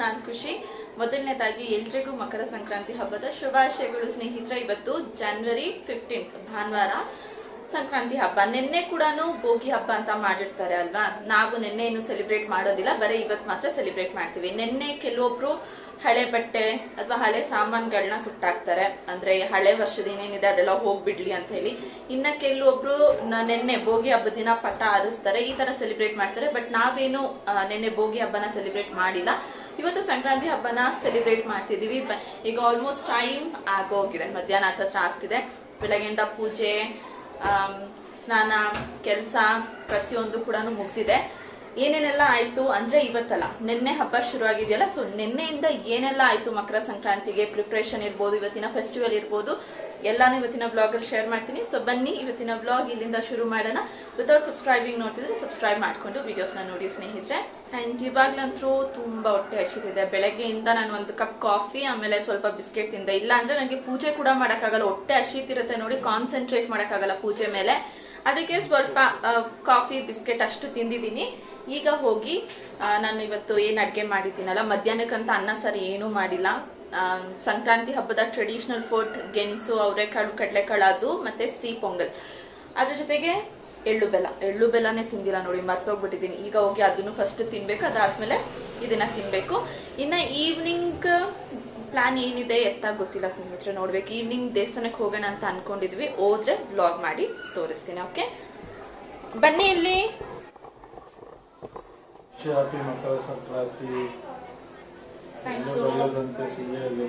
ನಾನ್ ಖುಷಿ ಮೊದಲನೇದಾಗಿ ಎಲ್ರಿಗೂ ಮಕರ ಸಂಕ್ರಾಂತಿ ಹಬ್ಬದ ಶುಭಾಶಯಗಳು ಸ್ನೇಹಿತರೆ ಇವತ್ತು ಜನವರಿ ಫಿಫ್ಟೀನ್ತ್ ಭಾನುವಾರ ಸಂಕ್ರಾಂತಿ ಹಬ್ಬ ನಿನ್ನೆ ಕೂಡ ಭೋಗಿ ಹಬ್ಬ ಅಂತ ಮಾಡಿರ್ತಾರೆ ಅಲ್ವಾ ನಾವು ನಿನ್ನೆ ಏನು ಸೆಲೆಬ್ರೇಟ್ ಮಾಡೋದಿಲ್ಲ ಬರೀ ಇವತ್ತು ಮಾತ್ರ ಸೆಲೆಬ್ರೇಟ್ ಮಾಡ್ತೀವಿ ನಿನ್ನೆ ಕೆಲವೊಬ್ರು ಹಳೆ ಬಟ್ಟೆ ಅಥವಾ ಹಳೆ ಸಾಮಾನುಗಳನ್ನ ಸುಟ್ಟಾಕ್ತಾರೆ ಅಂದ್ರೆ ಹಳೆ ವರ್ಷದ ಏನೇನಿದೆ ಅದೆಲ್ಲ ಹೋಗ್ಬಿಡ್ಲಿ ಅಂತ ಹೇಳಿ ಇನ್ನ ಕೆಲವೊಬ್ರು ನ- ನಿನ್ನೆ ಭೋಗಿ ಹಬ್ಬದ ದಿನ ಪಟ ಆರಿಸ್ತಾರೆ ಈ ತರ ಸೆಲೆಬ್ರೇಟ್ ಮಾಡ್ತಾರೆ ಬಟ್ ನಾವೇನು ಆ, ನಿನ್ನೆ ಭೋಗಿ ಹಬ್ಬನ ಸೆಲೆಬ್ರೇಟ್ ಮಾಡಿಲ್ಲ ಇವತ್ತು ಸಂಕ್ರಾಂತಿ ಹಬ್ಬನ ಸೆಲೆಬ್ರೇಟ್ ಮಾಡ್ತಿದೀವಿ ಬ- ಈಗ ಆಲ್ಮೋಸ್ಟ್ ಟೈಮ್ ಆಗೋಗಿದೆ ಮಧ್ಯಾಹ್ನ ಹತ್ರ ಆಗ್ತಿದೆ ಬೆಳಗ್ಗೆಯಿಂದ ಪೂಜೆ ಆಮ್, ಸ್ನಾನ ಕೆಲಸ ಪ್ರತಿಯೊಂದು ಕೂಡ ಮುಗ್ದಿದೆ ಏನೇನೆಲ್ಲ ಆಯ್ತು ಅಂದ್ರೆ ಇವತ್ತಲ್ಲ ನಿನ್ನೆ ಹಬ್ಬ ಶುರು ಆಗಿದೆಯಲ್ಲ ಸೊ ನಿನ್ನೆಯಿಂದ ಏನೆಲ್ಲ ಆಯ್ತು ಮಕರ ಸಂಕ್ರಾಂತಿಗೆ ಪ್ರಿಪರೇಷನ್ ಇರ್ಬೋದು ಇವತ್ತಿನ ಫೆಸ್ಟಿವಲ್ ಇರ್ಬೋದು ಎಲ್ಲಾನು ಇವತ್ತಿನ ಬ್ಲಾಗ್ ಅಲ್ಲಿ ಶೇರ್ ಮಾಡ್ತೀನಿ ಸೊ ಬನ್ನಿ ಇವತ್ತಿನ ಬ್ಲಾಗ್ ಇಲ್ಲಿಂದ ಶುರು ಮಾಡೋಣ ವಿತೌಟ್ ಸಬ್ಸ್ಕ್ರೈಬಿಂಗ್ ನೋಡ್ತಿದ್ರೆ ಸಬ್ಸ್ಕ್ರೈಬ್ ಮಾಡ್ಕೊಂಡು ವಿಡಿಯೋಸ್ ನ ನೋಡಿ ಸ್ನೇಹಿತರೆ ಅಂಡ್ ಇವಾಗ್ಲಂತೂ ತುಂಬಾ ಹೊಟ್ಟೆ ಹಸಿತಿದೆ ಬೆಳಗ್ಗೆಯಿಂದ ನಾನು ಒಂದು ಕಪ್ ಕಾಫಿ ಆಮೇಲೆ ಸ್ವಲ್ಪ ಬಿಸ್ಕೆಟ್ ತಿಂದೆ ಇಲ್ಲ ಅಂದ್ರೆ ನನಗೆ ಪೂಜೆ ಕೂಡ ಮಾಡಕ್ಕಾಗಲ್ಲ ಹೊಟ್ಟೆ ಹಸಿತಿರುತ್ತೆ ನೋಡಿ ಕಾನ್ಸಂಟ್ರೇಟ್ ಮಾಡಕ್ಕಾಗಲ್ಲ ಪೂಜೆ ಮೇಲೆ ಅದಕ್ಕೆ ಸ್ವಲ್ಪ ಕಾಫಿ ಬಿಸ್ಕೆಟ್ ಅಷ್ಟು ತಿಂದಿದ್ದೀನಿ ಈಗ ಹೋಗಿ ಆ, ನಾನು ಇವತ್ತು ಏನ್ ಅಡ್ಗೆ ಮಾಡಿದ್ದೀನಲ್ಲ ಮಧ್ಯಾಹ್ನಕ್ಕಂತ ಅನ್ನ ಸಾರಿ ಏನೂ ಮಾಡಿಲ್ಲ ಆ, ಸಂಕ್ರಾಂತಿ ಹಬ್ಬದ ಟ್ರೆಡಿಷನಲ್ ಫುಡ್ ಗೆಣಸು ಅವರೆಕಾಳು ಕಡಲೆಕಾಳು ಅದು ಮತ್ತೆ ಸಿಹಿ ಪೊಂಗಲ್ ಅದ್ರ ಜೊತೆಗೆ ಎಳ್ಳು ಬೆಲ್ಲ ಎಳ್ಳು ಬೆಲ್ಲನೇ ತಿಂದಿಲ್ಲ ನೋಡಿ ಮರ್ತೋಗ್ಬಿಟ್ಟಿದ್ದೀನಿ ಈಗ ಹೋಗಿ ಅದನ್ನು ಫಸ್ಟ್ ತಿನ್ಬೇಕು ಅದಾದ್ಮೇಲೆ ಇದನ್ನ ತಿನ್ಬೇಕು ಇನ್ನ ಈವ್ನಿಂಗ್ ಪ್ಲಾನ್ ಏನಿದೆ ಎತ್ತ ಗೊತ್ತಿಲ್ಲ ಸ್ನೇಹಿತರೆ ನೋಡ್ಬೇಕು ಈವ್ನಿಂಗ್ ದೇವಸ್ಥಾನಕ್ಕೆ ಹೋಗೋಣ ಅಂತ ಅನ್ಕೊಂಡಿದ್ವಿ ಹೋದ್ರೆ ಬ್ಲಾಗ್ ಮಾಡಿ ತೋರಿಸ್ತೀನಿ ಓಕೆ ಬನ್ನಿ ಇಲ್ಲಿ ಹ್ಯಾಪಿ ಮಕರ ಸಂಕ್ರಾಂತಿ Thank ಇನ್ನೂ you. ಬೆಳೆದಂತೆ ಸಿಹಿಯಲ್ಲಿ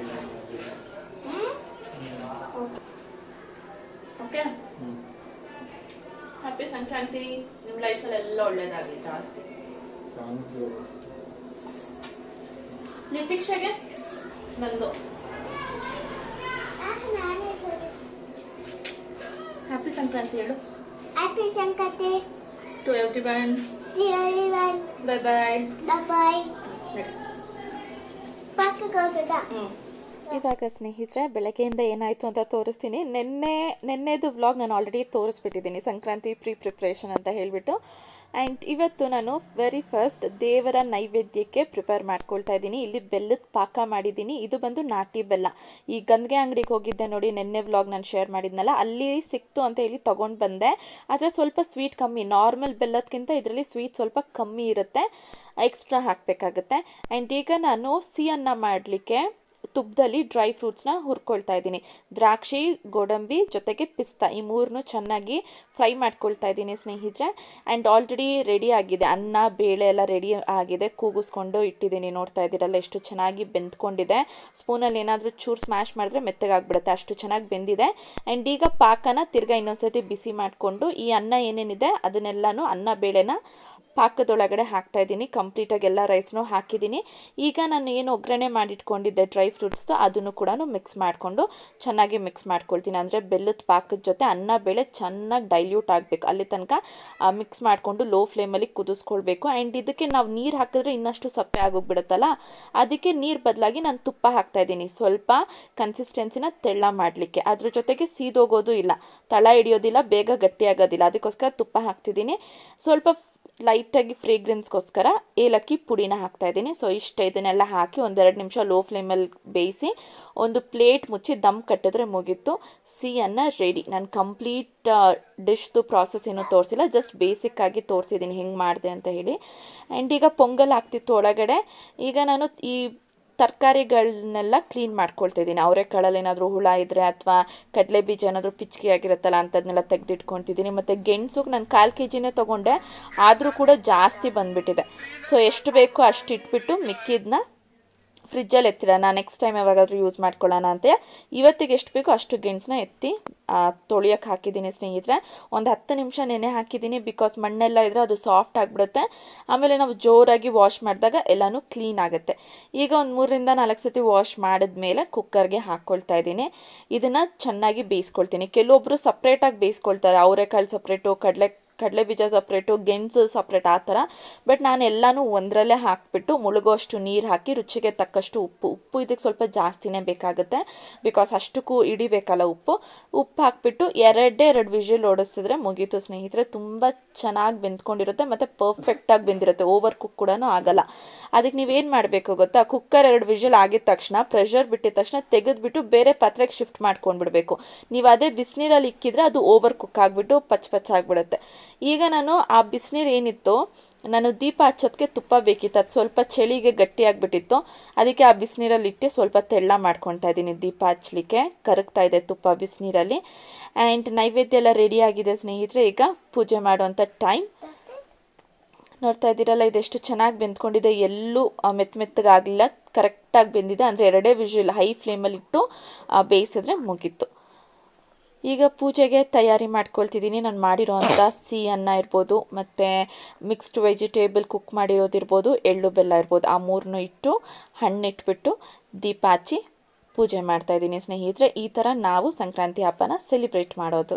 ಓಕೆ ಹ್ಮ್. ಹ್ಯಾಪಿ ಸಂಕ್ರಾಂತಿ ನಿಮ್ ಲೈಫಲ್ಲಿ ಎಲ್ಲ ಒಳ್ಳೇದಾಗ್ಲಿ ಜಾಸ್ತಿ Thank you. ನಿತೀಕ್ಷೆಗೆ ಬಂದು ಹ್ಯಾಪಿ ಸಂಕ್ರಾಂತಿ ಹೇಳು Happy Sankate, to everyone dear everyone. Bye bye Bye bye. Bye bye. Hmm ಇವಾಗ ಸ್ನೇಹಿತರೆ ಬೆಳಗ್ಗೆಯಿಂದ ಏನಾಯಿತು ಅಂತ ತೋರಿಸ್ತೀನಿ ನಿನ್ನೆ ನಿನ್ನೆದು ವ್ಲಾಗ್ ನಾನು ಆಲ್ರೆಡಿ ತೋರಿಸ್ಬಿಟ್ಟಿದ್ದೀನಿ ಸಂಕ್ರಾಂತಿ ಪ್ರೀ ಪ್ರಿಪ್ರೇಷನ್ ಅಂತ ಹೇಳಿಬಿಟ್ಟು ಆ್ಯಂಡ್ ಇವತ್ತು ನಾನು ವೆರಿ ಫಸ್ಟ್ ದೇವರ ನೈವೇದ್ಯಕ್ಕೆ ಪ್ರಿಪೇರ್ ಮಾಡ್ಕೊಳ್ತಾ ಇದ್ದೀನಿ ಇಲ್ಲಿ ಬೆಲ್ಲದ ಪಾಕ ಮಾಡಿದ್ದೀನಿ ಇದು ಬಂದು ನಾಟಿ ಬೆಲ್ಲ ಈ ಗಂದಿಗೆ ಅಂಗಡಿಗೆ ಹೋಗಿದ್ದೆ ನೋಡಿ ನಿನ್ನೆ ವ್ಲಾಗ್ ನಾನು ಶೇರ್ ಮಾಡಿದ್ನಲ್ಲ ಅಲ್ಲಿ ಸಿಕ್ತು ಅಂತ ಹೇಳಿ ತೊಗೊಂಡು ಬಂದೆ ಆದರೆ ಸ್ವಲ್ಪ ಸ್ವೀಟ್ ಕಮ್ಮಿ ನಾರ್ಮಲ್ ಬೆಲ್ಲದಕ್ಕಿಂತ ಇದರಲ್ಲಿ ಸ್ವೀಟ್ ಸ್ವಲ್ಪ ಕಮ್ಮಿ ಇರುತ್ತೆ ಎಕ್ಸ್ಟ್ರಾ ಹಾಕಬೇಕಾಗುತ್ತೆ ಆ್ಯಂಡ್ ಈಗ ನಾನು ಸಿಹಿಯನ್ನ ಮಾಡಲಿಕ್ಕೆ ತುಪ್ಪದಲ್ಲಿ ಡ್ರೈ ಫ್ರೂಟ್ಸ್ನ ಹುರ್ಕೊಳ್ತಾ ಇದ್ದೀನಿ ದ್ರಾಕ್ಷಿ ಗೋಡಂಬಿ ಜೊತೆಗೆ ಪಿಸ್ತಾ ಈ ಮೂರನ್ನು ಚೆನ್ನಾಗಿ ಫ್ರೈ ಮಾಡ್ಕೊಳ್ತಾ ಇದ್ದೀನಿ ಸ್ನೇಹಿತರೆ ಆ್ಯಂಡ್ ಆಲ್ರೆಡಿ ರೆಡಿ ಆಗಿದೆ ಅನ್ನ ಬೇಳೆ ಎಲ್ಲ ರೆಡಿ ಆಗಿದೆ ಕೂಗಿಸ್ಕೊಂಡು ಇಟ್ಟಿದ್ದೀನಿ ನೋಡ್ತಾ ಇದ್ದೀರಲ್ಲ ಎಷ್ಟು ಚೆನ್ನಾಗಿ ಬೆಂದ್ಕೊಂಡಿದೆ ಸ್ಪೂನಲ್ಲಿ ಏನಾದರೂ ಚೂರು ಸ್ಮ್ಯಾಶ್ ಮಾಡಿದ್ರೆ ಮೆತ್ತಗಾಗ್ಬಿಡುತ್ತೆ ಅಷ್ಟು ಚೆನ್ನಾಗಿ ಬೆಂದಿದೆ ಆ್ಯಂಡ್ ಈಗ ಪಾಕನ ತಿರ್ಗಾ ಇನ್ನೊಂದ್ಸತಿ ಬಿಸಿ ಮಾಡಿಕೊಂಡು ಈ ಅನ್ನ ಏನೇನಿದೆ ಅದನ್ನೆಲ್ಲನೂ ಅನ್ನ ಬೇಳೆನ ಪಾಕದೊಳಗಡೆ ಹಾಕ್ತಾ ಇದ್ದೀನಿ ಕಂಪ್ಲೀಟಾಗಿ ಎಲ್ಲ ರೈಸ್ನು ಹಾಕಿದ್ದೀನಿ ಈಗ ನಾನು ಏನು ಒಗ್ಗರಣೆ ಮಾಡಿಟ್ಕೊಂಡಿದ್ದೆ ಡ್ರೈ ಫ್ರೂಟ್ಸ್ದು ಅದನ್ನು ಕೂಡ ಮಿಕ್ಸ್ ಮಾಡಿಕೊಂಡು ಚೆನ್ನಾಗಿ ಮಿಕ್ಸ್ ಮಾಡ್ಕೊಳ್ತೀನಿ ಅಂದರೆ ಬೆಲ್ಲದ ಪಾಕದ ಜೊತೆ ಅನ್ನ ಬೇಳೆ ಚೆನ್ನಾಗಿ ಡೈಲ್ಯೂಟ್ ಆಗಬೇಕು ಅಲ್ಲಿ ತನಕ ಮಿಕ್ಸ್ ಮಾಡಿಕೊಂಡು ಲೋ ಫ್ಲೇಮಲ್ಲಿ ಕುದಿಸ್ಕೊಳ್ಬೇಕು ಆ್ಯಂಡ್ ಇದಕ್ಕೆ ನಾವು ನೀರು ಹಾಕಿದ್ರೆ ಇನ್ನಷ್ಟು ಸಪ್ಪೆ ಆಗೋಗ್ಬಿಡುತ್ತಲ್ಲ ಅದಕ್ಕೆ ನೀರು ಬದಲಾಗಿ ನಾನು ತುಪ್ಪ ಹಾಕ್ತಾ ಇದ್ದೀನಿ ಸ್ವಲ್ಪ ಕನ್ಸಿಸ್ಟೆನ್ಸಿನ ತೆಳ್ಳ ಮಾಡಲಿಕ್ಕೆ ಅದ್ರ ಜೊತೆಗೆ ಸೀದೋಗೋದು ಇಲ್ಲ ತಳ ಹಿಡಿಯೋದಿಲ್ಲ ಬೇಗ ಗಟ್ಟಿ ಆಗೋದಿಲ್ಲ ಅದಕ್ಕೋಸ್ಕರ ತುಪ್ಪ ಹಾಕ್ತಿದ್ದೀನಿ ಸ್ವಲ್ಪ ಲೈಟಾಗಿ ಫ್ರೇಗ್ರೆನ್ಸ್ಗೋಸ್ಕರ ಏಲಕ್ಕಿ ಪುಡಿನ ಹಾಕ್ತಾ ಇದ್ದೀನಿ ಸೊ ಇಷ್ಟ ಇದನ್ನೆಲ್ಲ ಹಾಕಿ ಒಂದೆರಡು ನಿಮಿಷ ಲೋ ಫ್ಲೇಮಲ್ಲಿ ಬೇಯಿಸಿ ಒಂದು ಪ್ಲೇಟ್ ಮುಚ್ಚಿ ದಮ್ ಕಟ್ಟಿದ್ರೆ ಮುಗೀತು ಸಿಹಿಯನ್ನು ರೆಡಿ ನಾನು ಕಂಪ್ಲೀಟ್ ಡಿಶ್ದು ಪ್ರಾಸೆಸ್ ಏನೂ ತೋರಿಸಿಲ್ಲ ಜಸ್ಟ್ ಬೇಸಿಕ್ಕಾಗಿ ತೋರಿಸಿದ್ದೀನಿ ಹೆಂಗೆ ಮಾಡಿದೆ ಅಂತ ಹೇಳಿ ಆ್ಯಂಡ್ ಈಗ ಪೊಂಗಲ್ ಆಗ್ತಿತ್ತು ಒಳಗಡೆ ಈಗ ನಾನು ಈ ತರಕಾರಿಗಳನ್ನೆಲ್ಲ ಕ್ಲೀನ್ ಮಾಡ್ಕೊಳ್ತಾ ಇದ್ದೀನಿ ಅವರೆಕಾಳಲ್ಲಿ ಏನಾದರೂ ಹುಳ ಇದ್ದರೆ ಅಥವಾ ಕಡಲೆ ಬೀಜ ಏನಾದರೂ ಪಿಚ್ಕಿ ಆಗಿರುತ್ತಲ್ಲ ಅಂಥದ್ನೆಲ್ಲ ತೆಗೆದಿಟ್ಕೊತಿದ್ದೀನಿ ಮತ್ತು ಗೆಣಸು ನಾನು ಕಾಲು ಕೆ ಜಿನೇ ತೊಗೊಂಡೆ ಆದರೂ ಕೂಡ ಜಾಸ್ತಿ ಬಂದುಬಿಟ್ಟಿದೆ ಸೊ ಎಷ್ಟು ಬೇಕೋ ಅಷ್ಟು ಇಟ್ಬಿಟ್ಟು ಮಿಕ್ಕಿದ್ನ ಫ್ರಿಜ್ಜಲ್ಲಿ ಎತ್ತಿಡೋಣ ನೆಕ್ಸ್ಟ್ ಟೈಮ್ ಯಾವಾಗಾದರೂ ಯೂಸ್ ಮಾಡ್ಕೊಳ್ಳೋಣ ಅಂತ ಇವತ್ತಿಗೆ ಎಷ್ಟು ಬೇಕೋ ಅಷ್ಟು ಗೆಣಸನ್ನ ಎತ್ತಿ ತೊಳಿಯೋಕೆ ಹಾಕಿದ್ದೀನಿ ಸ್ನೇಹಿತರೆ ಒಂದು ಹತ್ತು ನಿಮಿಷ ನೆನೆ ಹಾಕಿದ್ದೀನಿ ಬಿಕಾಸ್ ಮಣ್ಣೆಲ್ಲ ಇದ್ದರೆ ಅದು ಸಾಫ್ಟ್ ಆಗಿಬಿಡುತ್ತೆ ಆಮೇಲೆ ನಾವು ಜೋರಾಗಿ ವಾಶ್ ಮಾಡಿದಾಗ ಎಲ್ಲನೂ ಕ್ಲೀನ್ ಆಗುತ್ತೆ ಈಗ ಒಂದು ಮೂರರಿಂದ ನಾಲ್ಕು ಸತಿ ವಾಶ್ ಮಾಡಿದ್ಮೇಲೆ ಕುಕ್ಕರ್ಗೆ ಹಾಕ್ಕೊಳ್ತಾ ಇದ್ದೀನಿ ಇದನ್ನು ಚೆನ್ನಾಗಿ ಬೇಯಿಸ್ಕೊಳ್ತೀನಿ ಕೆಲವೊಬ್ಬರು ಸಪ್ರೇಟಾಗಿ ಬೇಯಿಸ್ಕೊಳ್ತಾರೆ ಅವರೆಕಾಳು ಸಪ್ರೇಟು ಕಡಲೆ ಕಡಲೆ ಬೀಜ ಸಪ್ರೇಟು ಗೆಣಸು ಸಪ್ರೇಟ್ ಆ ಥರ ಬಟ್ ನಾನು ಎಲ್ಲನೂ ಒಂದರಲ್ಲೇ ಹಾಕಿಬಿಟ್ಟು ಮುಳುಗೋಷ್ಟು ನೀರು ಹಾಕಿ ರುಚಿಗೆ ತಕ್ಕಷ್ಟು ಉಪ್ಪು ಉಪ್ಪು ಇದಕ್ಕೆ ಸ್ವಲ್ಪ ಜಾಸ್ತಿನೇ ಬೇಕಾಗುತ್ತೆ ಬಿಕಾಸ್ ಅಷ್ಟಕ್ಕೂ ಹಿಡಿಬೇಕಲ್ಲ ಉಪ್ಪು ಉಪ್ಪು ಹಾಕ್ಬಿಟ್ಟು ಎರಡೇ ಎರಡು ವಿಷಲ್ ಓಡಿಸಿದ್ರೆ ಮುಗೀತು ಸ್ನೇಹಿತರೆ ತುಂಬ ಚೆನ್ನಾಗಿ ಬೆಂದ್ಕೊಂಡಿರುತ್ತೆ ಮತ್ತು ಪರ್ಫೆಕ್ಟಾಗಿ ಬೆಂದಿರುತ್ತೆ ಓವರ್ ಕುಕ್ ಕೂಡ ಆಗಲ್ಲ ಅದಕ್ಕೆ ನೀವೇನು ಮಾಡಬೇಕು ಗೊತ್ತಾ ಕುಕ್ಕರ್ ಎರಡು ವಿಷಲ್ ಆಗಿದ ತಕ್ಷಣ ಪ್ರೆಷರ್ ಬಿಟ್ಟಿದ ತಕ್ಷಣ ತೆಗೆದುಬಿಟ್ಟು ಬೇರೆ ಪಾತ್ರೆಗೆ ಶಿಫ್ಟ್ ಮಾಡ್ಕೊಂಡ್ಬಿಡ್ಬೇಕು ನೀವು ಅದೇ ಬಿಸಿನೀರಲ್ಲಿ ಇಕ್ಕಿದ್ರೆ ಅದು ಓವರ್ ಕುಕ್ ಆಗಿಬಿಟ್ಟು ಪಚ್ ಪಚ್ ಆಗಿಬಿಡುತ್ತೆ ಈಗ ನಾನು ಆ ಬಿಸಿನೀರು ಏನಿತ್ತು ನಾನು ದೀಪ ಹಚ್ಚೋದಕ್ಕೆ ತುಪ್ಪ ಬೇಕಿತ್ತು ಅದು ಸ್ವಲ್ಪ ಚಳಿಗೆ ಗಟ್ಟಿಯಾಗಿಬಿಟ್ಟಿತ್ತು ಅದಕ್ಕೆ ಆ ಬಿಸಿನೀರಲ್ಲಿ ಇಟ್ಟು ಸ್ವಲ್ಪ ತೆಳ್ಳ ಮಾಡ್ಕೊತಾ ಇದ್ದೀನಿ ದೀಪ ಹಚ್ಚಲಿಕ್ಕೆ ಕರಗ್ತಾ ಇದೆ ತುಪ್ಪ ಬಿಸಿನೀರಲ್ಲಿ ಆ್ಯಂಡ್ ನೈವೇದ್ಯ ಎಲ್ಲ ರೆಡಿ ಆಗಿದೆ ಸ್ನೇಹಿತರೆ ಈಗ ಪೂಜೆ ಮಾಡುವಂಥ ಟೈಮ್ ನೋಡ್ತಾ ಇದ್ದೀರಲ್ಲ ಇದೆಷ್ಟು ಚೆನ್ನಾಗಿ ಬೆಂದ್ಕೊಂಡಿದೆ ಎಲ್ಲೂ ಆ, ಮೆತ್ತ ಮೆತ್ತಗಾಗಲಿಲ್ಲ ಕರೆಕ್ಟಾಗಿ ಬೆಂದಿದೆ ಅಂದರೆ ಎರಡೇ ವಿಷಲ್ ಹೈ ಫ್ಲೇಮಲ್ಲಿ ಇಟ್ಟು ಆ, ಬೇಯಿಸಿದ್ರೆ ಮುಗೀತು ಈಗ ಪೂಜೆಗೆ ತಯಾರಿ ಮಾಡ್ಕೊಳ್ತಿದ್ದೀನಿ ನಾನು ಮಾಡಿರೋವಂಥ ಸಿಹಿ ಅನ್ನ ಇರ್ಬೋದು ಮತ್ತು ಮಿಕ್ಸ್ಡ್ ವೆಜಿಟೇಬಲ್ ಕುಕ್ ಮಾಡಿರೋದಿರ್ಬೋದು ಎಳ್ಳು ಬೆಲ್ಲ ಇರ್ಬೋದು ಆ ಮೂರನ್ನು ಇಟ್ಟು ಹಣ್ಣು ಇಟ್ಬಿಟ್ಟು ದೀಪ ಹಚ್ಚಿ ಪೂಜೆ ಮಾಡ್ತಾ ಇದ್ದೀನಿ ಸ್ನೇಹಿತರೆ ಈ ಥರ ನಾವು ಸಂಕ್ರಾಂತಿ ಹಬ್ಬನ ಸೆಲಿಬ್ರೇಟ್ ಮಾಡೋದು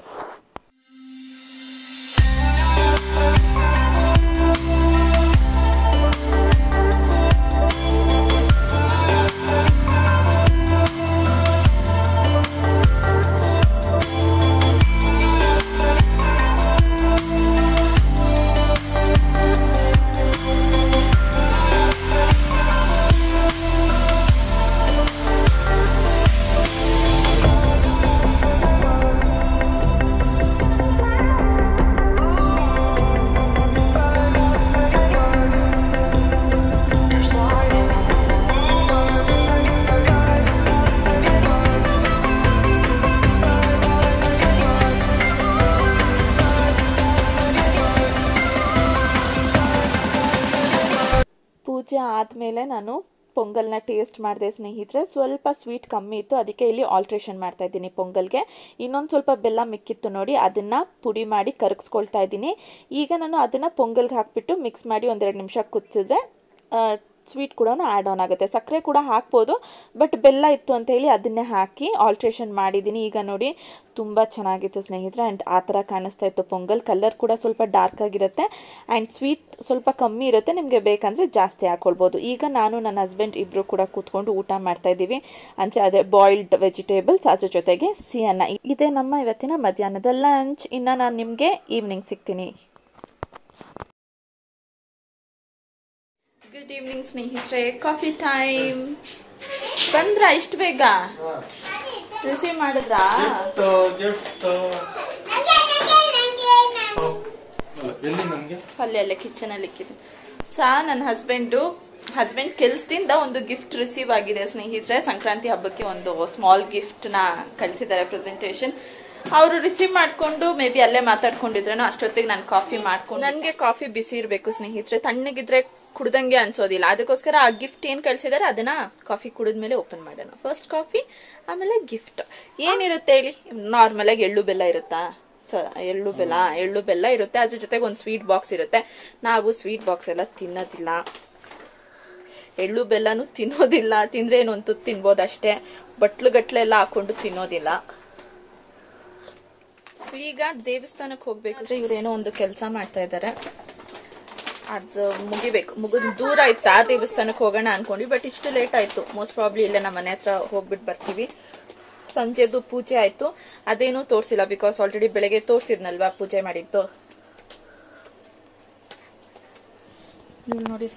ಪೂಜೆ ಆದಮೇಲೆ ನಾನು ಪೊಂಗಲ್ನ ಟೇಸ್ಟ್ ಮಾಡಿದೆ ಸ್ನೇಹಿತರೆ ಸ್ವಲ್ಪ ಸ್ವೀಟ್ ಕಮ್ಮಿ ಇತ್ತು ಅದಕ್ಕೆ ಇಲ್ಲಿ ಆಲ್ಟ್ರೇಷನ್ ಮಾಡ್ತಾ ಇದ್ದೀನಿ ಪೊಂಗಲ್ಗೆ ಇನ್ನೊಂದು ಸ್ವಲ್ಪ ಬೆಲ್ಲ ಮಿಕ್ಕಿತ್ತು ನೋಡಿ ಅದನ್ನು ಪುಡಿ ಮಾಡಿ ಕರಗಿಸ್ಕೊಳ್ತಾ ಇದ್ದೀನಿ ಈಗ ನಾನು ಅದನ್ನು ಪೊಂಗಲ್ಗೆ ಹಾಕ್ಬಿಟ್ಟು ಮಿಕ್ಸ್ ಮಾಡಿ ಒಂದೆರಡು ನಿಮಿಷ ಕುದಿಸಿದ್ರೆ ಸ್ವೀಟ್ ಕೂಡ ಆ್ಯಡ್ ಆನ್ ಆಗುತ್ತೆ ಸಕ್ಕರೆ ಕೂಡ ಹಾಕ್ಬೋದು ಬಟ್ ಬೆಲ್ಲ ಇತ್ತು ಅಂತ ಹೇಳಿ ಅದನ್ನೇ ಹಾಕಿ ಆಲ್ಟ್ರೇಷನ್ ಮಾಡಿದ್ದೀನಿ ಈಗ ನೋಡಿ ತುಂಬ ಚೆನ್ನಾಗಿತ್ತು ಸ್ನೇಹಿತರೆ ಆ್ಯಂಡ್ ಆ ಥರ ಕಾಣಿಸ್ತಾ ಇತ್ತು ಪೊಂಗಲ್ ಕಲರ್ ಕೂಡ ಸ್ವಲ್ಪ ಡಾರ್ಕ್ ಆಗಿರುತ್ತೆ ಆ್ಯಂಡ್ ಸ್ವೀಟ್ ಸ್ವಲ್ಪ ಕಮ್ಮಿ ಇರುತ್ತೆ ನಿಮಗೆ ಬೇಕಂದರೆ ಜಾಸ್ತಿ ಹಾಕ್ಕೊಳ್ಬೋದು ಈಗ ನಾನು ನನ್ನ ಹಸ್ಬೆಂಡ್ ಇಬ್ಬರು ಕೂಡ ಕೂತ್ಕೊಂಡು ಊಟ ಮಾಡ್ತಾ ಇದ್ದೀವಿ ಅಂದರೆ ಅದೇ ಬಾಯ್ಲ್ಡ್ ವೆಜಿಟೇಬಲ್ಸ್ ಅದ್ರ ಜೊತೆಗೆ ಸಿಹಿಯನ್ನ ಇದೇ ನಮ್ಮ ಇವತ್ತಿನ ಮಧ್ಯಾಹ್ನದ ಲಂಚ್ ಇನ್ನು ನಾನು ನಿಮಗೆ ಈವ್ನಿಂಗ್ ಸಿಗ್ತೀನಿ ಗುಡ್ ಈವ್ನಿಂಗ್ ಸ್ನೇಹಿತರೆ ಕಾಫಿ ಟೈಮ್ ಬಂದ್ರ ಇಷ್ಟು ಬೇಗ ರಿಸೀವ್ ಮಾಡಿದ್ರಾ ಗಿಫ್ಟ್ ಎಲ್ಲಿ ನಮ್ಗೆ ಅಲ್ಲೇ ಅಲ್ಲೇ ಕಿಚನ್ ಅಲ್ಲಿ ಇಕ್ಕಿದೆ ಸಾ ನನ್ನ ಹಸ್ಬೆಂಡು ಹಸ್ಬೆಂಡ್ ಕೆಲ್ಸದಿಂದ ಒಂದು ಗಿಫ್ಟ್ ರಿಸೀವ್ ಆಗಿದೆ ಸ್ನೇಹಿತರೆ ಸಂಕ್ರಾಂತಿ ಹಬ್ಬಕ್ಕೆ ಒಂದು ಸ್ಮಾಲ್ ಗಿಫ್ಟ್ ನ ಕಳಿಸಿದ್ದಾರೆ ಪ್ರೆಸೆಂಟೇಷನ್ ಅವರು ರಿಸೀವ್ ಮಾಡ್ಕೊಂಡು ಮೇ ಬಿ ಅಲ್ಲೇ ಮಾತಾಡ್ಕೊಂಡಿದ್ರೇನೋ ಅಷ್ಟೊತ್ತಿಗೆ ನಾನು ಕಾಫಿ ಮಾಡ್ಕೊಂಡು ನನಗೆ ಕಾಫಿ ಬಿಸಿ ಇರಬೇಕು ಸ್ನೇಹಿತರೆ ತಣ್ಣಗಿದ್ರೆ ಕುಡ್ದಂಗೆ ಅನ್ಸೋದಿಲ್ಲ ಅದಕ್ಕೋಸ್ಕರ ಆ ಗಿಫ್ಟ್ ಏನ್ ಕಳ್ಸಿದಾರೆ ಅದನ್ನ ಕಾಫಿ ಕುಡಿದ್ಮೇಲೆ ಓಪನ್ ಮಾಡೋಣ ಫಸ್ಟ್ ಕಾಫಿ ಆಮೇಲೆ ಗಿಫ್ಟ್ ಏನಿರುತ್ತೆ ಹೇಳಿ ನಾರ್ಮಲ್ ಆಗಿ ಎಳ್ಳು ಬೆಲ್ಲ ಇರುತ್ತಾ ಸ ಎಳ್ಳು ಬೆಲ್ಲ ಎಳ್ಳು ಬೆಲ್ಲ ಇರುತ್ತೆ ಅದ್ರ ಜೊತೆಗೆ ಒಂದು ಸ್ವೀಟ್ ಬಾಕ್ಸ್ ಇರುತ್ತೆ ನಾವು ಸ್ವೀಟ್ ಬಾಕ್ಸ್ ಎಲ್ಲ ತಿನ್ನೋದಿಲ್ಲ ಎಳ್ಳು ಬೆಲ್ಲನೂ ತಿನ್ನೋದಿಲ್ಲ ತಿಂದ್ರೆ ಏನು ಅಂತ ತಿನ್ಬೋದಷ್ಟೇ ಬಟ್ಲು ಗಟ್ಲೆ ಎಲ್ಲ ಹಾಕೊಂಡು ತಿನ್ನೋದಿಲ್ಲ ಈಗ ದೇವಸ್ಥಾನಕ್ಕೆ ಹೋಗ್ಬೇಕಾದ್ರೆ ಇವ್ರೇನೋ ಒಂದು ಕೆಲಸ ಮಾಡ್ತಾ ಇದ್ದಾರೆ ಅದು ಮುಗಿಬೇಕು ಮುಗಿದ್ ದೂರ ಆಯ್ತಾ ದೇವಸ್ಥಾನಕ್ಕೆ ಹೋಗೋಣ ಅನ್ಕೊಂಡ್ವಿ ಬಟ್ ಇಷ್ಟು ಲೇಟ್ ಆಯ್ತು ಮೋಸ್ಟ್ ಪ್ರಾಬ್ಲಿ ಇಲ್ಲೇ ನಮ್ಮ ಮನೆ ಹತ್ರ ಹೋಗ್ಬಿಟ್ಟು ಬರ್ತೀವಿ ಸಂಜೆದು ಪೂಜೆ ಆಯ್ತು ಅದೇನೂ ತೋರ್ಸಿಲ್ಲ ಬಿಕಾಸ್ ಆಲ್ರೆಡಿ ಬೆಳಗ್ಗೆ ತೋರ್ಸಿದ್ನಲ್ವಾ ಪೂಜೆ ಮಾಡಿದ್ದು ಇವ್ಳ್ ನೋಡಿ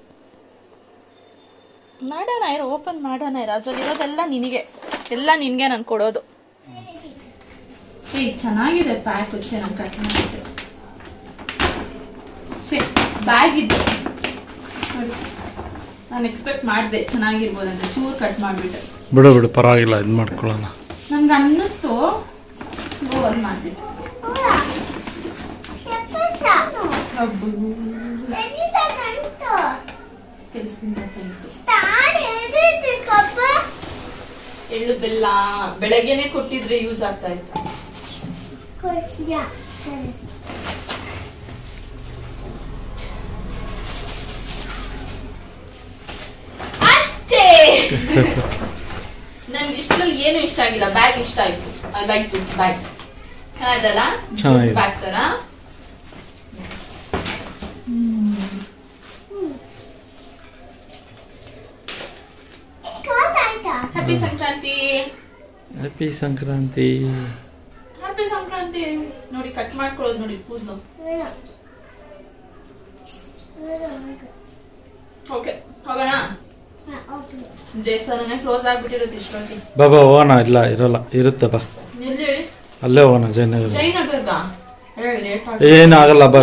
ಮಾಡೋಣ ಇರು ಓಪನ್ ಮಾಡೋಣ ಇರು ಅದ್ರಲ್ಲಿ ಇರೋದೆಲ್ಲ ನಿನಗೆ ಎಲ್ಲ ನಿನ್ಗೆ ನಾನು ಕೊಡೋದು ಏ ಚೆನ್ನಾಗಿದೆ ಪ್ಯಾಕ್ ಚೆನ್ನಾಗಿ ಕಟ್ ಮಾಡಿಟ್ಟು ಬ್ಯಾಗ್ ಇದ್ದು ನೋಡಿ ನಾನು ಎಕ್ಸ್ಪೆಕ್ಟ್ ಮಾಡಿದೆ ಚೆನ್ನಾಗಿರ್ಬೋದು ಅಂತ ಚೂರು ಕಟ್ ಮಾಡಿಬಿಟ್ಟೆ ಬಿಡು ಬಿಡು ಪರವಾಗಿಲ್ಲ ಇದು ಮಾಡ್ಕೊಳ್ಳೋಣ ನನ್ಗೆ ಅನ್ನಿಸ್ತು ಅದು ಮಾಡಿಬಿಟ್ಟು ಹಬ್ಬು ಕೆಲಸದಿಂದ ತಂತು ಎಳ್ಳು ಬೆಲ್ಲ ಬೆಳಗ್ಗೆನೆ ಕೊಟ್ಟಿದ್ರೆ ಯೂಸ್ ಆಗ್ತಾ ಇತ್ತು ಅಷ್ಟೇ ನನ್ಗೆ ಇಷ್ಟರಲ್ಲಿ ಏನು ಇಷ್ಟ ಆಗಿಲ್ಲ ಬ್ಯಾಗ್ ಇಷ್ಟ ಆಯ್ತು ಐ ಲೈಕ್ ದಿಸ್ ಬ್ಯಾಗ್ ಚೆನ್ನಾಗಿದಲ್ಲ ಚೆನ್ನಾಗಿದೆ. ಬ್ಯಾಗ್ ತರ happy Sankranti happy Sankranti happy Sankranti ನೋಡಿ ಕಟ್ ಮಾಡ್ಕೊಳ್ಳೋದು ನೋಡಿ ಕೂದಲು ಓಕೆ ಹೋಗೋಣ ದೇವಸ್ಥಾನನೇ ಕ್ಲೋಸ್ ಆಗ್ಬಿಟ್ಟಿರುತ್ತೆ ಇಷ್ಟೊತ್ತಿಗೆ ಬಾಬಾ ಹೋಗೋಣ ಇಲ್ಲ ಇರಲ್ಲ ಇರುತ್ತೆ ಬಾ ಎಲ್ಲಿ ಹೇಳಿ ಅಲ್ಲೇ ಹೋಗೋಣ ಜಯನಗರ ಜಯನಗರ್ಗ ಹೇಳಿ ಲೇಟ್ ಏನಾಗಲ್ಲ ಬಾ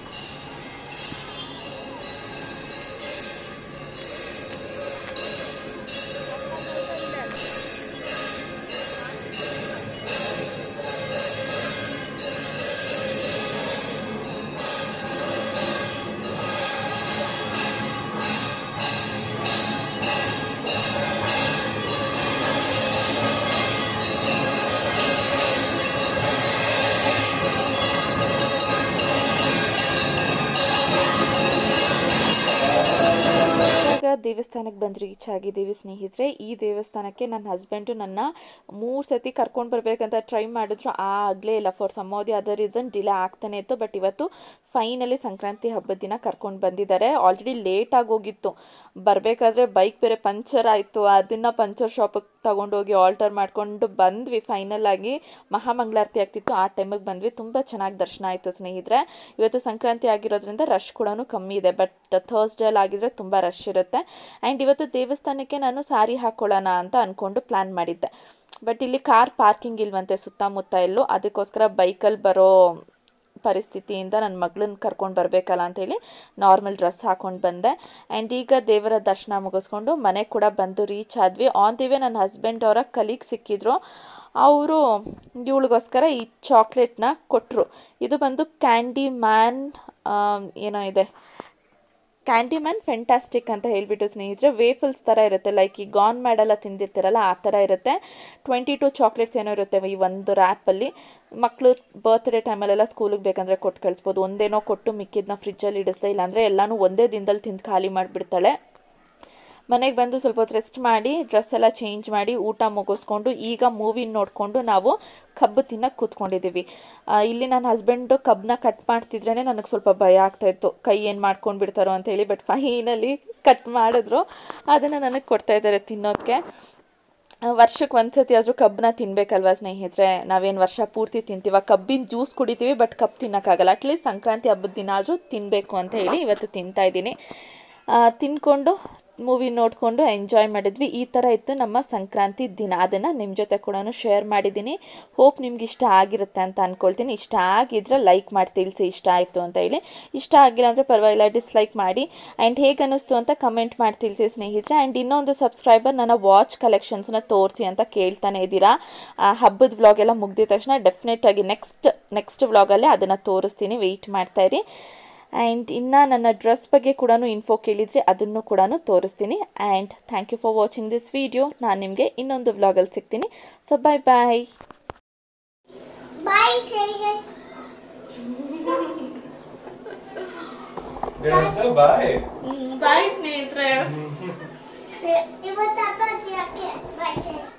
ಇವಾಗ ದೇವಸ್ಥಾನಕ್ಕೆ ಬಂದು ರೀಚ್ ಆಗಿದ್ದೀವಿ ಸ್ನೇಹಿತರೆ ಈ ದೇವಸ್ಥಾನಕ್ಕೆ ನನ್ನ ಹಸ್ಬೆಂಡು ನನ್ನ ಮೂರು ಸತಿ ಕರ್ಕೊಂಡು ಬರ್ಬೇಕಂತ ಟ್ರೈ ಮಾಡಿದ್ರು ಆಗಲೇ ಇಲ್ಲ for some of the other reason delay ಆಗ್ತಾನೆ ಇತ್ತು ಬಟ್ ಇವತ್ತು ಫೈನಲಿ ಸಂಕ್ರಾಂತಿ ಹಬ್ಬದ ದಿನ ಕರ್ಕೊಂಡು ಬಂದಿದ್ದಾರೆ ಆಲ್ರೆಡಿ ಲೇಟ್ ಆಗೋಗಿತ್ತು ಬರಬೇಕಾದ್ರೆ ಬೈಕ್ ಬೇರೆ ಪಂಚರ್ ಆಯಿತು ಅದನ್ನು ಪಂಚರ್ ಶಾಪಿಗೆ ತಗೊಂಡೋಗಿ ಆಲ್ಟರ್ ಮಾಡ್ಕೊಂಡು ಬಂದ್ವಿ ಫೈನಲ್ ಆಗಿ ಮಹಾಮಂಗಳಾರತಿ ಆಗ್ತಿತ್ತು ಆ ಟೈಮಿಗೆ ಬಂದ್ವಿ ತುಂಬ ಚೆನ್ನಾಗಿ ದರ್ಶನ ಆಯಿತು ಸ್ನೇಹಿತರೆ ಇವತ್ತು ಸಂಕ್ರಾಂತಿ ಆಗಿರೋದ್ರಿಂದ ರಶ್ ಕೂಡ ಕಮ್ಮಿ ಇದೆ ಬಟ್ ಥರ್ಸ್ಡೇ ಆಗಿದ್ರೆ ತುಂಬ ರಶ್ ಇರುತ್ತೆ ಆ್ಯಂಡ್ ಇವತ್ತು ದೇವಸ್ಥಾನಕ್ಕೆ ನಾನು ಸಾರಿ ಹಾಕ್ಕೊಳ್ಳೋಣ ಅಂತ ಅಂದ್ಕೊಂಡು ಪ್ಲ್ಯಾನ್ ಮಾಡಿದ್ದೆ ಬಟ್ ಇಲ್ಲಿ ಕಾರ್ ಪಾರ್ಕಿಂಗ್ ಇಲ್ವಂತೆ ಸುತ್ತಮುತ್ತ ಎಲ್ಲೂ ಅದಕ್ಕೋಸ್ಕರ ಬೈಕಲ್ಲಿ ಬರೋ ಪರಿಸ್ಥಿತಿಯಿಂದ ನನ್ನ ಮಗಳನ್ನ ಕರ್ಕೊಂಡು ಬರಬೇಕಲ್ಲ ಅಂತೇಳಿ ನಾರ್ಮಲ್ ಡ್ರೆಸ್ ಹಾಕೊಂಡು ಬಂದೆ ಆ್ಯಂಡ್ ಈಗ ದೇವರ ದರ್ಶನ ಮುಗಿಸ್ಕೊಂಡು ಮನೆಗೆ ಕೂಡ ಬಂದು ರೀಚ್ ಆದ್ವಿ ಆನ್ ದಿ ವೇ ನನ್ನ ಹಸ್ಬೆಂಡ್ ಅವರ ಕಲೀಗ್ ಸಿಕ್ಕಿದ್ರು ಅವರು ಇವಳಿಗೋಸ್ಕರ ಈ ಚಾಕ್ಲೇಟ್ನ ಕೊಟ್ಟರು ಇದು ಬಂದು ಕ್ಯಾಂಡಿ ಮ್ಯಾನ್ ಏನೋ ಇದೆ ಕ್ಯಾಂಡಿ ಮ್ಯಾನ್ ಫೆಂಟಾಸ್ಟಿಕ್ ಅಂತ ಹೇಳ್ಬಿಟ್ಟು ಸ್ನೇಹಿತರೆ ವೇಫಲ್ಸ್ ಥರ ಇರುತ್ತೆ ಲೈಕ್ ಈ ಗಾನ್ ಮ್ಯಾಡೆಲ್ಲ ತಿಂದಿರ್ತೀರಲ್ಲ ಆ ಥರ ಇರುತ್ತೆ ಟ್ವೆಂಟಿ ಟು ಚಾಕ್ಲೇಟ್ಸ್ ಏನೋ ಇರುತ್ತೆ ಈ ಒಂದು ರ್ಯಾಪಲ್ಲಿ ಮಕ್ಕಳು ಬರ್ತ್ಡೇ ಟೈಮಲ್ಲೆಲ್ಲ ಸ್ಕೂಲಿಗೆ ಬೇಕಂದರೆ ಕೊಟ್ಟು ಕಳಿಸ್ಬೋದು ಒಂದೇನೋ ಕೊಟ್ಟು ಮಿಕ್ಕಿದ್ನ ಫ್ರಿಜ್ಜಲ್ಲಿ ಇಡಿಸ್ತಾ ಇಲ್ಲಾಂದರೆ ಎಲ್ಲನೂ ಒಂದೇ ದಿನದಲ್ಲಿ ತಿಂದು ಖಾಲಿ ಮಾಡಿಬಿಡ್ತಾಳೆ ಮನೆಗೆ ಬಂದು ಸ್ವಲ್ಪ ಹೊತ್ತು ರೆಸ್ಟ್ ಮಾಡಿ ಡ್ರೆಸ್ ಎಲ್ಲ ಚೇಂಜ್ ಮಾಡಿ ಊಟ ಮುಗಿಸ್ಕೊಂಡು ಈಗ ಮೂವಿ ನೋಡಿಕೊಂಡು ನಾವು ಕಬ್ಬು ತಿನ್ನಕ್ಕೆ ಕೂತ್ಕೊಂಡಿದ್ದೀವಿ ಆ, ಇಲ್ಲಿ ನನ್ನ ಹಸ್ಬೆಂಡು ಕಬ್ಬನ್ನ ಕಟ್ ಮಾಡ್ತಿದ್ರೇ ನನಗೆ ಸ್ವಲ್ಪ ಭಯ ಆಗ್ತಾಯಿತ್ತು ಕೈ ಏನು ಮಾಡ್ಕೊಂಡು ಬಿಡ್ತಾರೋ ಅಂತೇಳಿ ಬಟ್ ಫೈನಲಿ ಕಟ್ ಮಾಡಿದ್ರು ಅದನ್ನು ನನಗೆ ಕೊಡ್ತಾ ಇದ್ದಾರೆ ತಿನ್ನೋದಕ್ಕೆ ವರ್ಷಕ್ಕೆ ಒಂದ್ಸತಿ ಆದರೂ ಕಬ್ಬನ್ನ ತಿನ್ಬೇಕಲ್ವಾ ಸ್ನೇಹಿತರೆ ನಾವೇನು ವರ್ಷ ಪೂರ್ತಿ ತಿಂತೀವ ಕಬ್ಬಿನ ಜ್ಯೂಸ್ ಕುಡಿತೀವಿ ಬಟ್ ಕಬ್ಬು ತಿನ್ನೋಕ್ಕಾಗಲ್ಲ ಅಟ್ಲೀಸ್ಟ್ ಸಂಕ್ರಾಂತಿ ಹಬ್ಬದ ದಿನ ಆದರೂ ತಿನ್ನಬೇಕು ಅಂತ ಹೇಳಿ ಇವತ್ತು ತಿಂತಾ ಇದ್ದೀನಿ ತಿನ್ಕೊಂಡು ಮೂವಿ ನೋಡಿಕೊಂಡು ಎಂಜಾಯ್ ಮಾಡಿದ್ವಿ ಈ ಥರ ಇತ್ತು ನಮ್ಮ ಸಂಕ್ರಾಂತಿ ದಿನ ಅದನ್ನು ನಿಮ್ಮ ಜೊತೆ ಕೂಡ ಶೇರ್ ಮಾಡಿದ್ದೀನಿ ಹೋಪ್ ನಿಮ್ಗೆ ಇಷ್ಟ ಆಗಿರುತ್ತೆ ಅಂತ ಅಂದ್ಕೊಳ್ತೀನಿ ಇಷ್ಟ ಆಗಿದ್ರೆ ಲೈಕ್ ಮಾಡಿ ತಿಳಿಸಿ ಇಷ್ಟ ಆಯಿತು ಅಂತ ಹೇಳಿ ಇಷ್ಟ ಆಗಿಲ್ಲ ಅಂದರೆ ಪರವಾಗಿಲ್ಲ ಡಿಸ್ಲೈಕ್ ಮಾಡಿ ಆ್ಯಂಡ್ ಹೇಗೆ ಅನ್ನಿಸ್ತು ಅಂತ ಕಮೆಂಟ್ ಮಾಡಿ ತಿಳಿಸಿ ಸ್ನೇಹಿತರೆ ಆ್ಯಂಡ್ ಇನ್ನೊಂದು ಸಬ್ಸ್ಕ್ರೈಬರ್ ನನ್ನ ವಾಚ್ ಕಲೆಕ್ಷನ್ಸ್ನ ತೋರಿಸಿ ಅಂತ ಕೇಳ್ತಾನೆ ಇದ್ದೀರಾ ಆ, ಹಬ್ಬದ ವ್ಲಾಗ್ ಎಲ್ಲ ಮುಗಿದ ತಕ್ಷಣ ಡೆಫಿನೆಟ್ ಆಗಿ ನೆಕ್ಸ್ಟ್ ನೆಕ್ಸ್ಟ್ ವ್ಲಾಗಲ್ಲೇ ಅದನ್ನು ತೋರಿಸ್ತೀನಿ ವೆಯ್ಟ್ ಮಾಡ್ತಾಯಿರಿ ಆ್ಯಂಡ್ ಇನ್ನು ನನ್ನ ಡ್ರೆಸ್ ಬಗ್ಗೆ ಕೂಡ ಇನ್ಫೋ ಕೇಳಿದರೆ ಅದನ್ನು ಕೂಡ ತೋರಿಸ್ತೀನಿ and thank you for watching this video ನಾನು ನಿಮಗೆ ಇನ್ನೊಂದು ವ್ಲಾಗಲ್ಲಿ ಸಿಗ್ತೀನಿ so bye bye Bye, Sagan. Bye bye ಸ್ನೇಹಿತರೆ ಇವತ್ತು ಹಬ್ಬ ಯಾಕೆ? Bye, Sagan.